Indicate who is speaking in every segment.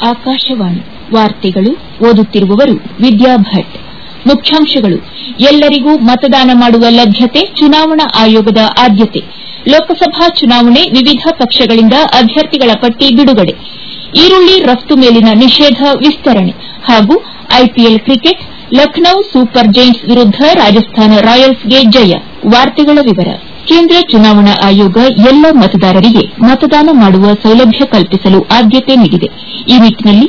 Speaker 1: ಆಕಾಶವಾಣಿ ವಾರ್ತೆಗಳು ಓದುತ್ತಿರುವವರು ವಿದ್ಯಾ ಭಟ್ ಮುಖ್ಯಾಂಶಗಳು ಎಲ್ಲರಿಗೂ ಮತದಾನ ಮಾಡುವ ಲಭ್ಯತೆ ಚುನಾವಣಾ ಆಯೋಗದ ಆದ್ಯತೆ ಲೋಕಸಭಾ ಚುನಾವಣೆ ವಿವಿಧ ಪಕ್ಷಗಳಿಂದ ಅಭ್ಯರ್ಥಿಗಳ ಪಟ್ಟಿ ಬಿಡುಗಡೆ ಈರುಳ್ಳಿ ರಫ್ತು ಮೇಲಿನ ನಿಷೇಧ ವಿಸ್ತರಣೆ ಹಾಗೂ IPL cricket Lucknow super giants ವಿರುದ್ದ ರಾಜಸ್ಥಾನ ರಾಯಲ್ಸ್ಗೆ ಜಯ ಕೇಂದ್ರ ಚುನಾವಣಾ ಆಯೋಗ ಎಲ್ಲ ಮತದಾರರಿಗೆ ಮತದಾನ ಮಾಡುವ ಸೌಲಭ್ಯ ಕಲ್ಪಿಸಲು ಆದ್ಯತೆ ನೀಡಿದೆ ಈ ನಿಟ್ಟಿನಲ್ಲಿ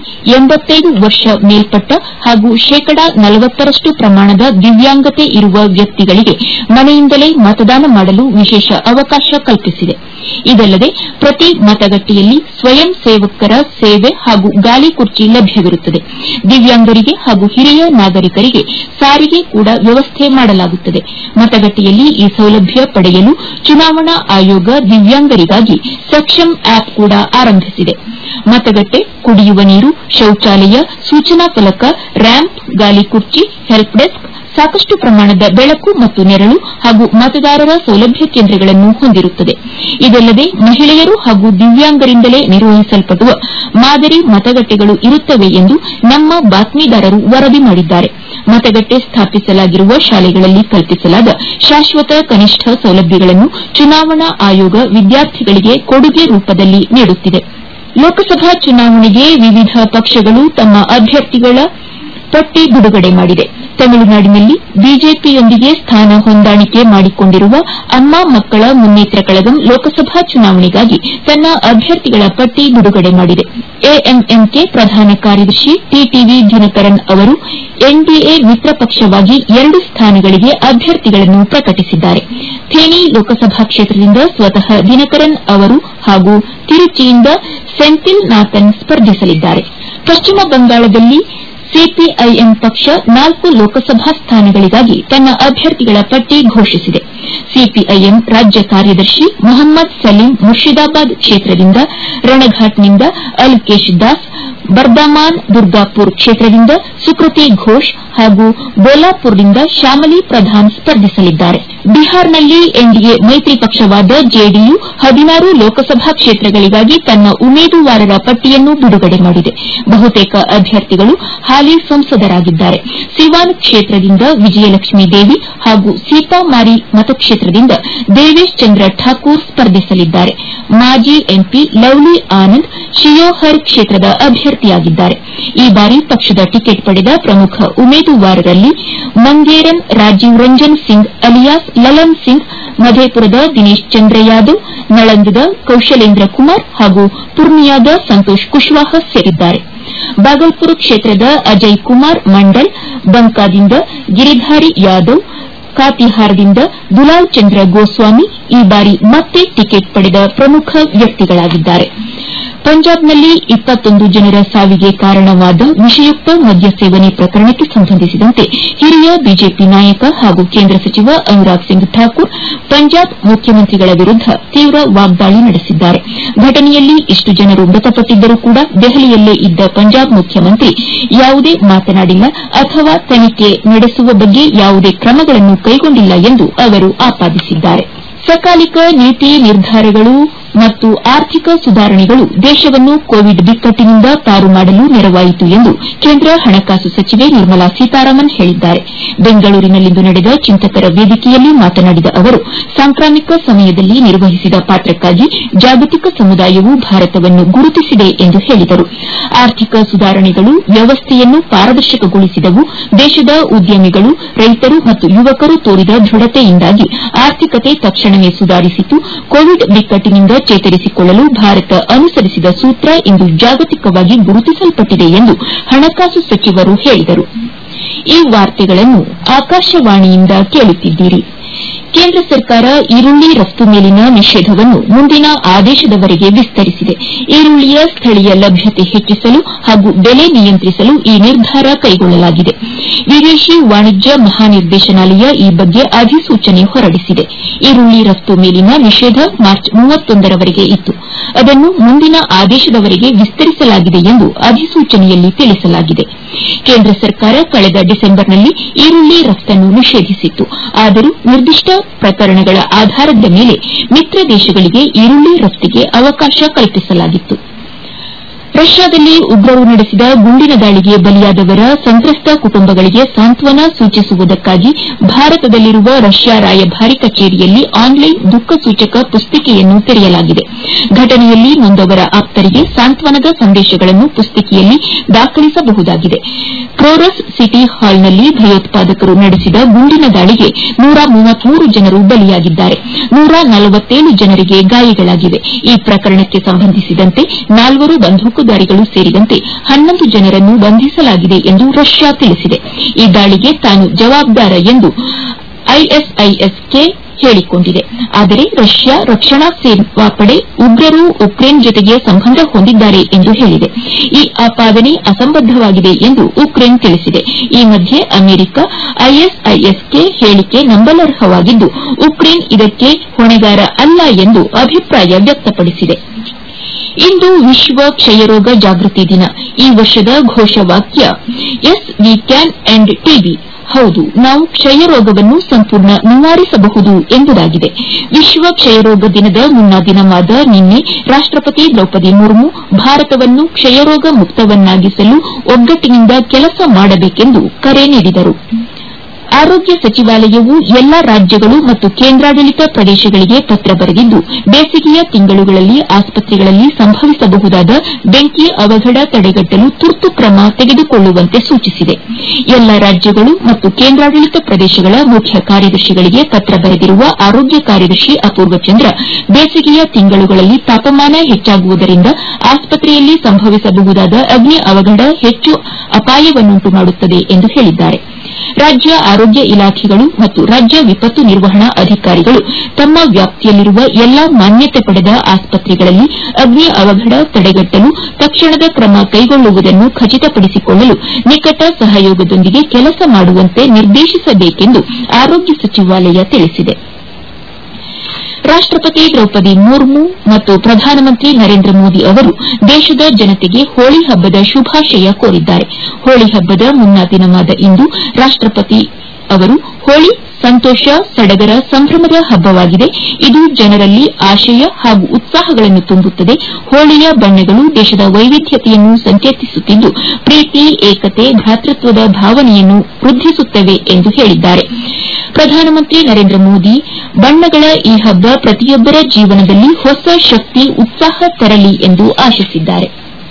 Speaker 1: ವರ್ಷ ಮೇಲ್ಪಟ್ಟ ಹಾಗೂ ಶೇಕಡಾ ನಲವತ್ತರಷ್ಟು ಪ್ರಮಾಣದ ದಿವ್ಯಾಂಗತೆ ಇರುವ ವ್ಯಕ್ತಿಗಳಿಗೆ ಮನೆಯಿಂದಲೇ ಮತದಾನ ಮಾಡಲು ವಿಶೇಷ ಅವಕಾಶ ಕಲ್ಪಿಸಿದೆ ಇದಲ್ಲದೆ ಪ್ರತಿ ಮತಗಟ್ಟೆಯಲ್ಲಿ ಸ್ವಯಂ ಸೇವಕರ ಸೇವೆ ಹಾಗೂ ಗಾಲಿ ಕುರ್ಚಿ ಲಭ್ಯವಿರುತ್ತದೆ ದಿವ್ಯಾಂಗರಿಗೆ ಹಾಗೂ ಹಿರಿಯ ನಾಗರಿಕರಿಗೆ ಸಾರಿಗೆ ಕೂಡ ವ್ಯವಸ್ಥೆ ಮಾಡಲಾಗುತ್ತದೆ ಮತಗಟ್ಟೆಯಲ್ಲಿ ಈ ಸೌಲಭ್ಯ ಪಡೆಯಲು ಚುನಾವಣಾ ಆಯೋಗ ದಿವ್ಯಾಂಗರಿಗಾಗಿ ಸಕ್ಷಮ್ ಆಪ್ ಕೂಡ ಆರಂಭಿಸಿದೆ ಮತಗಟ್ಟೆ ಕುಡಿಯುವ ನೀರು ಶೌಚಾಲಯ ಸೂಚನಾ ಫಲಕ ರ್ಯಾಂಪ್ ಗಾಲಿ ಕುರ್ಚಿ ಹೆಲ್ಪ್ ಡೆಸ್ಕ್ ಸಾಕಷ್ಟು ಪ್ರಮಾಣದ ಬೆಳಕು ಮತ್ತು ನೆರಳು ಹಾಗೂ ಮತದಾರರ ಸೌಲಭ್ಯ ಕೇಂದ್ರಗಳನ್ನು ಹೊಂದಿರುತ್ತದೆ ಇದಲ್ಲದೆ ಮಹಿಳೆಯರು ಹಾಗೂ ದಿವ್ಯಾಂಗರಿಂದಲೇ ನಿರ್ವಹಿಸಲ್ಪಡುವ ಮಾದರಿ ಮತಗಟ್ಟೆಗಳು ಇರುತ್ತವೆ ಎಂದು ನಮ್ಮ ಬಾತ್ಮೀದಾರರು ವರದಿ ಮಾಡಿದ್ದಾರೆ ಮತಗಟ್ಟೆ ಸ್ಥಾಪಿಸಲಾಗಿರುವ ಶಾಲೆಗಳಲ್ಲಿ ಕಲ್ಪಿಸಲಾದ ಶಾಶ್ವತ ಕನಿಷ್ಠ ಸೌಲಭ್ಯಗಳನ್ನು ಚುನಾವಣಾ ಆಯೋಗ ವಿದ್ಯಾರ್ಥಿಗಳಿಗೆ ಕೊಡುಗೆ ರೂಪದಲ್ಲಿ ನೀಡುತ್ತಿದೆ ಲೋಕಸಭಾ ಚುನಾವಣೆಗೆ ವಿವಿಧ ಪಕ್ಷಗಳು ತಮ್ಮ ಅಭ್ಯರ್ಥಿಗಳ ಪಟ್ಟಿ ಬಿಡುಗಡೆ ಮಾಡಿದೆ ತಮಿಳುನಾಡಿನಲ್ಲಿ ಬಿಜೆಪಿಯೊಂದಿಗೆ ಸ್ಥಾನ ಹೊಂದಾಣಿಕೆ ಮಾಡಿಕೊಂಡಿರುವ ಅಮ್ಮ ಮಕ್ಕಳ ಮುನ್ನೇತ್ರ ಕಳಗಂ ಲೋಕಸಭಾ ಚುನಾವಣೆಗಾಗಿ ತನ್ನ ಅಭ್ಯರ್ಥಿಗಳ ಪಟ್ಟಿ ಬಿಡುಗಡೆ ಮಾಡಿದೆ ಎಐಎಂಎಂಕೆ ಪ್ರಧಾನ ಕಾರ್ಯದರ್ಶಿ ಟಿಟಿವಿ ದಿನಕರನ್ ಅವರು ಎನ್ಡಿಎ ಮಿತ್ರ ಪಕ್ಷವಾಗಿ ಎರಡು ಸ್ಥಾನಗಳಿಗೆ ಅಭ್ಯರ್ಥಿಗಳನ್ನು ಪ್ರಕಟಿಸಿದ್ದಾರೆ ಥೇಣಿ ಲೋಕಸಭಾ ಕ್ಷೇತ್ರದಿಂದ ಸ್ವತಃ ದಿನಕರನ್ ಅವರು ಹಾಗೂ ತಿರುಚಿಯಿಂದ ಸೆಂಥಿಲ್ ನಾಥನ್ ಸ್ಪರ್ಧಿಸಲಿದ್ದಾರೆ ಪಶ್ಚಿಮ ಬಂಗಾಳದಲ್ಲಿ ಸಿಪಿಐಎಂ ಪಕ್ಷ ನಾಲ್ಕು ಲೋಕಸಭಾ ಸ್ಥಾನಗಳಿಗಾಗಿ ತನ್ನ ಅಭ್ಯರ್ಥಿಗಳ ಪಟ್ಟಿ ಘೋಷಿಸಿದೆ ಸಿಪಿಐಎಂ ರಾಜ್ಯ ಕಾರ್ಯದರ್ಶಿ ಮೊಹಮ್ಮದ್ ಸಲೀಂ ಮುರ್ಷಿದಾಬಾದ್ ಕ್ಷೇತ್ರದಿಂದ ರಣಘಾಟ್ನಿಂದ ಅಲ್ಕೇಶ್ ದಾಸ್ ಬರ್ದಾಮಾನ್ ದುರ್ಗಾಪುರ್ ಕ್ಷೇತ್ರದಿಂದ ಸುಕೃತಿ ಘೋಷ್ ಹಾಗೂ ಬೋಲಾಪುರ್ನಿಂದ ಶ್ಯಾಮಲಿ ಪ್ರಧಾನ್ ಸ್ಪರ್ಧಿಸಲಿದ್ದಾರೆ ಬಿಹಾರ್ನಲ್ಲಿ ಎನ್ಡಿಎ ಮೈತ್ರಿ ಪಕ್ಷವಾದ ಜೆಡಿಯು ಹದಿನಾರು ಲೋಕಸಭಾ ಕ್ಷೇತ್ರಗಳಿಗಾಗಿ ತನ್ನ ಉಮೇದುವಾರರ ಪಟ್ಟಿಯನ್ನು ಬಿಡುಗಡೆ ಮಾಡಿದೆ ಬಹುತೇಕ ಅಭ್ಯರ್ಥಿಗಳು ಹಾಲಿ ಸಂಸದರಾಗಿದ್ದಾರೆ ಸಿವಾನ್ ಕ್ಷೇತ್ರದಿಂದ ವಿಜಯಲಕ್ಷ್ಮಿ ದೇವಿ ಹಾಗೂ ಸೀತಾಮಾರಿ ಮತಕ್ಷೇತ್ರದಿಂದ ದೇವೇಶ್ ಚಂದ್ರ ಠಾಕೂರ್ ಸ್ಪರ್ಧಿಸಲಿದ್ದಾರೆ ಮಾಜಿ ಎಂಪಿ ಲವ್ಲಿ ಆನಂದ್ ಶಿಯೋಹರ್ ಕ್ಷೇತ್ರದ ಅಭ್ಯರ್ಥಿಯಾಗಿದ್ದಾರೆ ಈ ಬಾರಿ ಪಕ್ಷದ ಟಿಕೆಟ್ ಪಡೆದ ಪ್ರಮುಖ ಉಮೇದುವಾರರಲ್ಲಿ ಮಂಗೇರನ್ ರಾಜೀವ್ ರಂಜನ್ ಸಿಂಗ್ ಅಲಿಯಾಸ್ ಲಲನ್ ಸಿಂಗ್ ಮಧೇಪುರದ ದಿನೇಶ್ ಚಂದ್ರ ಯಾದವ್ ನಳಂದದ ಕೌಶಲೇಂದ್ರ ಕುಮಾರ್ ಹಾಗೂ ಪೂರ್ನಿಯಾದ ಸಂತೋಷ್ ಕುಶ್ವಾಹ ಸೇರಿದ್ದಾರೆ ಬಾಗಲ್ಪುರ ಕ್ಷೇತ್ರದ ಅಜಯ್ ಕುಮಾರ್ ಮಂಡಲ್ ಬಂಕಾದಿಂದ ಗಿರಿಧಾರಿ ಯಾದವ್ ಕಾತಿಹಾರದಿಂದ ದುಲಾಲ್ ಚಂದ್ರ ಗೋಸ್ವಾಮಿ ಈ ಬಾರಿ ಮತ್ತೆ ಟಿಕೆಟ್ ಪಡೆದ ಪ್ರಮುಖ ವ್ಯಕ್ತಿಗಳಾಗಿದ್ದಾರೆ ಪಂಜಾಬ್ನಲ್ಲಿ ಇಪ್ಪತ್ತೊಂದು ಜನರ ಸಾವಿಗೆ ಕಾರಣವಾದ ವಿಷಯುಕ್ತ ಮದ್ಯ ಸೇವನೆ ಪ್ರಕರಣಕ್ಕೆ ಸಂಬಂಧಿಸಿದಂತೆ ಹಿರಿಯ ಬಿಜೆಪಿ ನಾಯಕ ಹಾಗೂ ಕೇಂದ್ರ ಸಚಿವ ಅನುರಾಗ್ ಸಿಂಗ್ ಠಾಕೂರ್ ಪಂಜಾಬ್ ಮುಖ್ಯಮಂತ್ರಿಗಳ ವಿರುದ್ದ ತೀವ್ರ ವಾಗ್ದಾಳಿ ನಡೆಸಿದ್ದಾರೆ ಘಟನೆಯಲ್ಲಿ ಇಷ್ಟು ಜನರು ಮೃತಪಟ್ಟಿದ್ದರೂ ಕೂಡ ದೆಹಲಿಯಲ್ಲೇ ಇದ್ದ ಪಂಜಾಬ್ ಮುಖ್ಯಮಂತ್ರಿ ಯಾವುದೇ ಮಾತನಾಡಿಲ್ಲ ಅಥವಾ ತನಿಖೆ ನಡೆಸುವ ಬಗ್ಗೆ ಯಾವುದೇ ಕ್ರಮಗಳನ್ನು ಕೈಗೊಂಡಿಲ್ಲ ಎಂದು ಅವರು ಆಪಾದಿಸಿದ್ದಾರೆ ಸಕಾಲಿಕ ನೀತಿ ನಿರ್ಧಾರಗಳು ಮತ್ತು ಆರ್ಥಿಕ ಸುಧಾರಣೆಗಳು ದೇಶವನ್ನು ಕೋವಿಡ್ ಬಿಕ್ಕಟ್ಟಿನಿಂದ ಪಾರು ಮಾಡಲು ನೆರವಾಯಿತು ಎಂದು ಕೇಂದ್ರ ಹಣಕಾಸು ಸಚಿವೆ ನಿರ್ಮಲಾ ಸೀತಾರಾಮನ್ ಹೇಳಿದ್ದಾರೆ ಬೆಂಗಳೂರಿನಲ್ಲಿಂದು ನಡೆದ ಚಿಂತಕರ ವೇದಿಕೆಯಲ್ಲಿ ಮಾತನಾಡಿದ ಅವರು ಸಾಂಕ್ರಾಮಿಕ ಸಮಯದಲ್ಲಿ ನಿರ್ವಹಿಸಿದ ಪಾತ್ರಕ್ಕಾಗಿ ಜಾಗತಿಕ ಸಮುದಾಯವು ಭಾರತವನ್ನು ಗುರುತಿಸಿದೆ ಎಂದು ಹೇಳಿದರು ಆರ್ಥಿಕ ಸುಧಾರಣೆಗಳು ವ್ಯವಸ್ಥೆಯನ್ನು ಪಾರದರ್ಶಕಗೊಳಿಸಿದವು ದೇಶದ ಉದ್ಯಮಿಗಳು ರೈತರು ಮತ್ತು ಯುವಕರು ತೋರಿದ ದೃಢತೆಯಿಂದಾಗಿ ಆರ್ಥಿಕತೆ ತಕ್ಷಣವೇ ಸುಧಾರಿಸಿತು ಕೋವಿಡ್ ಬಿಕ್ಕಟ್ಟಿನಿಂದ ಚೇತರಿಸಿಕೊಳ್ಳಲು ಭಾರತ ಅನುಸರಿಸಿದ ಸೂತ್ರ ಇಂದು ಜಾಗತಿಕವಾಗಿ ಗುರುತಿಸಲ್ಪಟ್ಟಿದೆ ಎಂದು ಹಣಕಾಸು ಸಚಿವರು ಹೇಳಿದರು ಈ ವಾರ್ತೆಗಳನ್ನು ಆಕಾಶವಾಣಿಯಿಂದ ಕೇಳುತ್ತಿದ್ದೀರಿ ಕೇಂದ್ರ ಸರ್ಕಾರ ಈರುಳ್ಳಿ ರಫ್ತು ಮೇಲಿನ ನಿಷೇಧವನ್ನು ಮುಂದಿನ ಆದೇಶದವರೆಗೆ ವಿಸ್ತರಿಸಿದೆ ಈರುಳ್ಳಿಯ ಸ್ಥಳೀಯ ಲಭ್ಯತೆ ಹೆಚ್ಚಿಸಲು ಹಾಗೂ ಬೆಲೆ ನಿಯಂತ್ರಿಸಲು ಈ ನಿರ್ಧಾರ ಕೈಗೊಳ್ಳಲಾಗಿದೆ ವಿದೇಶಿ ವಾಣಿಜ್ಯ ಮಹಾನಿರ್ದೇಶನಾಲಯ ಈ ಬಗ್ಗೆ ಅಧಿಸೂಚನೆ ಹೊರಡಿಸಿದೆ ಈರುಳ್ಳಿ ರಫ್ತು ಮೇಲಿನ ನಿಷೇಧ ಮಾರ್ಚ್ ಮೂವತ್ತೊಂದರವರೆಗೆ ಇತ್ತು ಅದನ್ನು ಮುಂದಿನ ಆದೇಶದವರೆಗೆ ವಿಸ್ತರಿಸಲಾಗಿದೆ ಎಂದು ಅಧಿಸೂಚನೆಯಲ್ಲಿ ತಿಳಿಸಲಾಗಿದೆ ಕೇಂದ್ರ ಸರ್ಕಾರ ಕಳೆದ ಡಿಸೆಂಬರ್ನಲ್ಲಿ ಈರುಳ್ಳಿ ರಫ್ತನ್ನು ನಿಷೇಧಿಸಿತ್ತು ಆದರೂ ನಿರ್ದಿಷ್ಟ ಪ್ರಕರಣಗಳ ಆಧಾರದ ಮೇಲೆ ಮಿತ್ರ ದೇಶಗಳಿಗೆ ಈರುಳ್ಳಿ ರಫ್ತಿಗೆ ಅವಕಾಶ ಕಲ್ಪಿಸಲಾಗಿತ್ತು ರಷ್ಯಾದಲ್ಲಿ ಉಗ್ರರು ನಡೆಸಿದ ಗುಂಡಿನ ದಾಳಿಗೆ ಬಲಿಯಾದವರ ಸಂತ್ರಸ್ತ ಕುಟುಂಬಗಳಿಗೆ ಸಾಂತ್ವನ ಸೂಚಿಸುವುದಕ್ಕಾಗಿ ಭಾರತದಲ್ಲಿರುವ ರಷ್ಯಾ ರಾಯಭಾರಿ ಕಚೇರಿಯಲ್ಲಿ ಆನ್ಲೈನ್ ದುಃಖ ಸೂಚಕ ಪುಸ್ತಿಕೆಯನ್ನು ತೆರೆಯಲಾಗಿದೆ ಘಟನೆಯಲ್ಲಿ ನೊಂದವರ ಆಪ್ತರಿಗೆ ಸಾಂತ್ವನದ ಸಂದೇಶಗಳನ್ನು ಪುಸ್ತಿಕೆಯಲ್ಲಿ ದಾಖಲಿಸಬಹುದಾಗಿದೆ ಕ್ರೋರಸ್ ಸಿಟಿ ಹಾಲ್ನಲ್ಲಿ ಭಯೋತ್ಪಾದಕರು ನಡೆಸಿದ ಗುಂಡಿನ ದಾಳಿಗೆ ನೂರ ಮೂವತ್ಮೂರು ಜನರು ಬಲಿಯಾಗಿದ್ದಾರೆ ನೂರ ನಲವತ್ತೇಳು ಜನರಿಗೆ ಗಾಯಗಳಾಗಿವೆ ಈ ಪ್ರಕರಣಕ್ಕೆ ಸಂಬಂಧಿಸಿದಂತೆ ನಾಲ್ವರು ಬಂದೂಕುದಾರಿಗಳು ಸೇರಿದಂತೆ ಹನ್ನೊಂದು ಜನರನ್ನು ಬಂಧಿಸಲಾಗಿದೆ ಎಂದು ರಷ್ಯಾ ತಿಳಿಸಿದೆ ಈ ದಾಳಿಗೆ ತಾನು ಜವಾಬ್ದಾರ ಎಂದು ಐಎಸ್ಐಎಸ್ಕೆ ಹೇಳಿಕೊಂಡಿದೆ ಆದರೆ ರಷ್ಯಾ ರಕ್ಷಣಾ ಸೇವಾ ಪಡೆ ಉಗ್ರರು ಉಕ್ರೇನ್ ಜೊತೆಗೆ ಸಂಬಂಧ ಹೊಂದಿದ್ದಾರೆ ಎಂದು ಹೇಳಿದೆ ಈ ಆಪಾದನೆ ಅಸಂಬದ್ದವಾಗಿದೆ ಎಂದು ಉಕ್ರೇನ್ ತಿಳಿಸಿದೆ ಈ ಮಧ್ಯೆ ಅಮೆರಿಕ ಐಎಸ್ಐಎಸ್ಕೆ ಹೇಳಿಕೆ ನಂಬಲರ್ಹವಾಗಿದ್ದು ಉಕ್ರೇನ್ ಇದಕ್ಕೆ ಹೊಣೆಗಾರ ಅಲ್ಲ ಎಂದು ಅಭಿಪ್ರಾಯ ವ್ಯಕ್ತಪಡಿಸಿದೆ ಇಂದು ವಿಶ್ವ ಕ್ಷಯರೋಗ ಜಾಗೃತಿ ದಿನ ಈ ವರ್ಷದ ಘೋಷವಾಕ್ಯ yes we can end TB ಹೌದು ನಾವು ಕ್ಷಯರೋಗವನ್ನು ಸಂಪೂರ್ಣ ನಿವಾರಿಸಬಹುದು ಎಂಬುದಾಗಿದೆ ವಿಶ್ವ ಕ್ಷಯರೋಗ ದಿನದ ಮುನ್ನಾ ದಿನವಾದ ನಿನ್ನೆ ರಾಷ್ಟಪತಿ ದ್ರೌಪದಿ ಮುರ್ಮು ಭಾರತವನ್ನು ಕ್ಷಯರೋಗ ಮುಕ್ತವನ್ನಾಗಿಸಲು ಒಗ್ಗಟ್ಟಿನಿಂದ ಕೆಲಸ ಮಾಡಬೇಕೆಂದು ಕರೆ ನೀಡಿದರು ಆರೋಗ್ಯ ಸಚಿವಾಲಯವು ಎಲ್ಲಾ ರಾಜ್ಯಗಳು ಮತ್ತು ಕೇಂದ್ರಾಡಳಿತ ಪ್ರದೇಶಗಳಿಗೆ ಪತ್ರ ಬರೆದಿದ್ದು ಬೇಸಿಗೆಯ ತಿಂಗಳುಗಳಲ್ಲಿ ಆಸ್ಪತ್ರೆಗಳಲ್ಲಿ ಸಂಭವಿಸಬಹುದಾದ ಬೆಂಕಿ ಅವಘಡ ತಡೆಗಟ್ಟಲು ತುರ್ತು ಕ್ರಮ ತೆಗೆದುಕೊಳ್ಳುವಂತೆ ಸೂಚಿಸಿದೆ ಎಲ್ಲಾ ರಾಜ್ಯಗಳು ಮತ್ತು ಕೇಂದ್ರಾಡಳಿತ ಪ್ರದೇಶಗಳ ಮುಖ್ಯ ಕಾರ್ಯದರ್ಶಿಗಳಿಗೆ ಪತ್ರ ಬರೆದಿರುವ ಆರೋಗ್ಯ ಕಾರ್ಯದರ್ಶಿ ಅಪೂರ್ವ ಚಂದ್ರ ಬೇಸಿಗೆಯ ತಿಂಗಳುಗಳಲ್ಲಿ ತಾಪಮಾನ ಹೆಚ್ಚಾಗುವುದರಿಂದ ಆಸ್ಪತ್ರೆಯಲ್ಲಿ ಸಂಭವಿಸಬಹುದಾದ ಅಗ್ನಿ ಅವಘಡ ಹೆಚ್ಚು ಅಪಾಯವನ್ನುಂಟು ಮಾಡುತ್ತದೆ ಎಂದು ಹೇಳಿದ್ದಾರೆ ರಾಜ್ಯ ಆರೋಗ್ಯ ಇಲಾಖೆಗಳು ಮತ್ತು ರಾಜ್ಯ ವಿಪತ್ತು ನಿರ್ವಹಣಾ ಅಧಿಕಾರಿಗಳು ತಮ್ಮ ವ್ಯಾಪ್ತಿಯಲ್ಲಿರುವ ಎಲ್ಲಾ ಮಾನ್ಯತೆ ಪಡೆದ ಆಸ್ಪತ್ರೆಗಳಲ್ಲಿ ಅಗ್ನಿ ಅವಘಡ ತಡೆಗಟ್ಟಲು ತಕ್ಷಣದ ಕ್ರಮ ಕೈಗೊಳ್ಳುವುದನ್ನು ಖಚಿತಪಡಿಸಿಕೊಳ್ಳಲು ನಿಕಟ ಸಹಯೋಗದೊಂದಿಗೆ ಕೆಲಸ ಮಾಡುವಂತೆ ನಿರ್ದೇಶಿಸಬೇಕೆಂದು ಆರೋಗ್ಯ ಸಚಿವಾಲಯ ತಿಳಿಸಿದೆ ರಾಷ್ಟಪತಿ ದ್ರೌಪದಿ ಮುರ್ಮು ಮತ್ತು ಪ್ರಧಾನಮಂತ್ರಿ ನರೇಂದ್ರ ಮೋದಿ ಅವರು ದೇಶದ ಜನತೆಗೆ ಹೋಳಿ ಹಬ್ಬದ ಶುಭಾಶಯ ಕೋರಿದ್ದಾರೆ ಹೋಳಿ ಹಬ್ಬದ ಮುನ್ನಾ ದಿನವಾದ ಇಂದು ರಾಷ್ಟಪತಿ ಅವರು ಹೋಳಿ ಸಂತೋಷ ಸಡಗರ ಸಂಭ್ರಮದ ಹಬ್ಬವಾಗಿದೆ ಇದು ಜನರಲ್ಲಿ ಆಶಯ ಹಾಗೂ ಉತ್ಸಾಹಗಳನ್ನು ತುಂಬುತ್ತದೆ ಹೋಳಿಯ ಬಣ್ಣಗಳು ದೇಶದ ವೈವಿಧ್ಯತೆಯನ್ನು ಸಂಕೇತಿಸುತ್ತಿದ್ದು ಪ್ರೀತಿ ಏಕತೆ ಭ್ರಾತೃತ್ವದ ಭಾವನೆಯನ್ನು ವೃದ್ಧಿಸುತ್ತವೆ ಎಂದು ಹೇಳಿದ್ದಾರೆ ಪ್ರಧಾನಮಂತ್ರಿ ನರೇಂದ್ರ ಮೋದಿ ಬಣ್ಣಗಳ ಈ ಹಬ್ಬ ಪ್ರತಿಯೊಬ್ಬರ ಜೀವನದಲ್ಲಿ ಹೊಸ ಶಕ್ತಿ ಉತ್ಸಾಹ ತರಲಿ ಎಂದು ಆಶಿಸಿದ್ದಾರೆ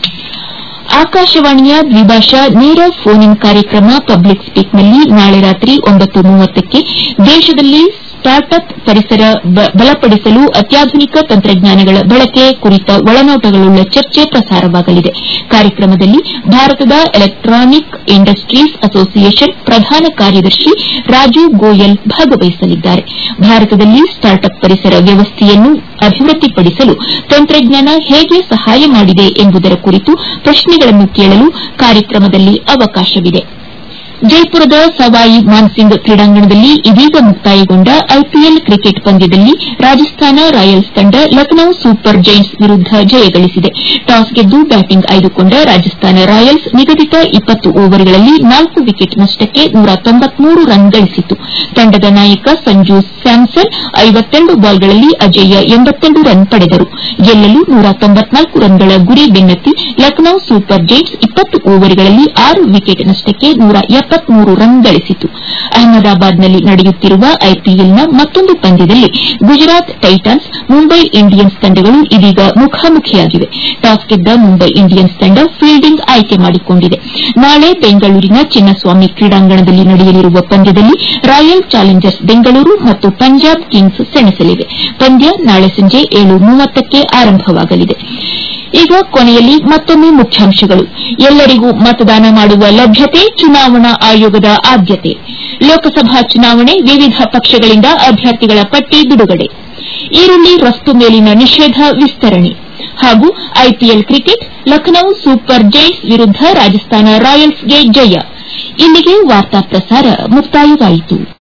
Speaker 1: ಆಕಾಶವಾಣಿಯ ದ್ವಿಭಾಷಾ ನೇರ ಫೋನ್ ಇನ್ ಕಾರ್ಯಕ್ರಮ ಪಬ್ಲಿಕ್ ಸ್ಪೀಕ್ನಲ್ಲಿ ನಾಳೆ ರಾತ್ರಿ ಒಂಬತ್ತು ಮೂವತ್ತಕ್ಕೆ ದೇಶದಲ್ಲಿ ಸ್ಟಾರ್ಟ್ಅಪ್ ಪರಿಸರ ಬಲಪಡಿಸಲು ಅತ್ಯಾಧುನಿಕ ತಂತ್ರಜ್ಞಾನಗಳ ಬಳಕೆ ಕುರಿತ ಒಳನೋಟಗಳುಳ್ಳ ಚರ್ಚೆ ಪ್ರಸಾರವಾಗಲಿದೆ ಕಾರ್ಯಕ್ರಮದಲ್ಲಿ ಭಾರತದ ಎಲೆಕ್ಟಾನಿಕ್ ಇಂಡಸ್ಟ್ರೀಸ್ ಅಸೋಸಿಯೇಷನ್ ಪ್ರಧಾನ ಕಾರ್ಯದರ್ಶಿ ರಾಜು ಗೋಯಲ್ ಭಾಗವಹಿಸಲಿದ್ದಾರೆ ಭಾರತದಲ್ಲಿ ಸ್ಟಾರ್ಟ್ಅಪ್ ಪರಿಸರ ವ್ಯವಸ್ಥೆಯನ್ನು ಅಭಿವೃದ್ಧಿಪಡಿಸಲು ತಂತ್ರಜ್ಞಾನ ಹೇಗೆ ಸಹಾಯ ಮಾಡಿದೆ ಎಂಬುದರ ಕುರಿತು ಪ್ರಶ್ನೆಗಳನ್ನು ಕೇಳಲು ಕಾರ್ಯಕ್ರಮದಲ್ಲಿ ಅವಕಾಶವಿದೆ ಜೈಪುರದ ಸವಾಯಿ ಮಾನ್ಸಿಂಗ್ ಕ್ರೀಡಾಂಗಣದಲ್ಲಿ ಇದೀಗ ಮುಕ್ತಾಯಗೊಂಡ ಐಪಿಎಲ್ ಕ್ರಿಕೆಟ್ ಪಂದ್ಯದಲ್ಲಿ ರಾಜಸ್ಥಾನ ರಾಯಲ್ಸ್ ತಂಡ ಲಖನೌ ಸೂಪರ್ ಜೈಂಟ್ಸ್ ವಿರುದ್ದ ಜಯಗಳಿಸಿದೆ ಟಾಸ್ ಗೆದ್ದು ಬ್ಯಾಟಿಂಗ್ ಆಯ್ದುಕೊಂಡ ರಾಜಸ್ಥಾನ ರಾಯಲ್ಸ್ ನಿಗದಿತ ಇಪ್ಪತ್ತು ಓವರ್ಗಳಲ್ಲಿ ನಾಲ್ಕು ವಿಕೆಟ್ ನಷ್ಟಕ್ಕೆ ನೂರ ರನ್ ಗಳಿಸಿತು ತಂಡದ ನಾಯಕ ಸಂಜು ಸ್ಯಾಮ್ಸನ್ ಐವತ್ತೆರಡು ಬಾಲ್ಗಳಲ್ಲಿ ಅಜೇಯ ಎಂಬತ್ತೆರಡು ರನ್ ಪಡೆದರು ಗೆಲ್ಲಲು ನೂರ ರನ್ಗಳ ಗುರಿ ಬೆನ್ನತ್ತಿ ಲಖನೌ ಸೂಪರ್ ಜೈಂಟ್ಸ್ ಇಪ್ಪತ್ತು ಓವರ್ಗಳಲ್ಲಿ ಆರು ವಿಕೆಟ್ ನಷ್ಟಕ್ಕೆ ನೂರ ಎಪ್ಪತ್ಮೂರು ರನ್ ಗಳಿಸಿತು ಅಹಮದಾಬಾದ್ನಲ್ಲಿ ನಡೆಯುತ್ತಿರುವ ಐಪಿಎಲ್ನ ಮತ್ತೊಂದು ಪಂದ್ಯದಲ್ಲಿ ಗುಜರಾತ್ ಟೈಟಾನ್ಸ್ ಮುಂಬೈ ಇಂಡಿಯನ್ಸ್ ತಂಡಗಳು ಇದೀಗ ಮುಖಾಮುಖಿಯಾಗಿವೆ ಟಾಸ್ ಗೆದ್ದ ಮುಂಬೈ ಇಂಡಿಯನ್ಸ್ ತಂಡ ಫೀಲ್ಡಿಂಗ್ ಆಯ್ಕೆ ಮಾಡಿಕೊಂಡಿದೆ ನಾಳೆ ಬೆಂಗಳೂರಿನ ಚಿನ್ನಸ್ವಾಮಿ ಕ್ರೀಡಾಂಗಣದಲ್ಲಿ ನಡೆಯಲಿರುವ ಪಂದ್ಯದಲ್ಲಿ ರಾಯಲ್ ಚಾಲೆಂಜರ್ಸ್ ಬೆಂಗಳೂರು ಮತ್ತು ಪಂಜಾಬ್ ಕಿಂಗ್ಸ್ ಸೆಣಸಲಿವೆ ಪಂದ್ಯ ನಾಳೆ ಸಂಜೆ ಏಳು ಮೂವತ್ತಕ್ಕೆ ಆರಂಭವಾಗಲಿದೆ ಈಗ ಕೊನೆಯಲ್ಲಿ ಮತ್ತೊಮ್ಮೆ ಮುಖ್ಯಾಂಶಗಳು ಎಲ್ಲರಿಗೂ ಮತದಾನ ಮಾಡುವ ಲಭ್ಯತೆ ಚುನಾವಣಾ ಆಯೋಗದ ಆದ್ಯತೆ ಲೋಕಸಭಾ ಚುನಾವಣೆ ವಿವಿಧ ಪಕ್ಷಗಳಿಂದ ಅಭ್ಯರ್ಥಿಗಳ ಪಟ್ಟಿ ಬಿಡುಗಡೆ ಈರುಳ್ಳಿ ರಫ್ತು ಮೇಲಿನ ನಿಷೇಧ ವಿಸ್ತರಣೆ ಹಾಗೂ IPL cricket Lucknow super giants ವಿರುದ್ದ ರಾಜಸ್ಥಾನ ರಾಯಲ್ಸ್ಗೆ ಜಯ ಇಲ್ಲಿಗೆ ವಾರ್ತಾ ಪ್ರಸಾರ ಮುಕ್ತಾಯವಾಯಿತು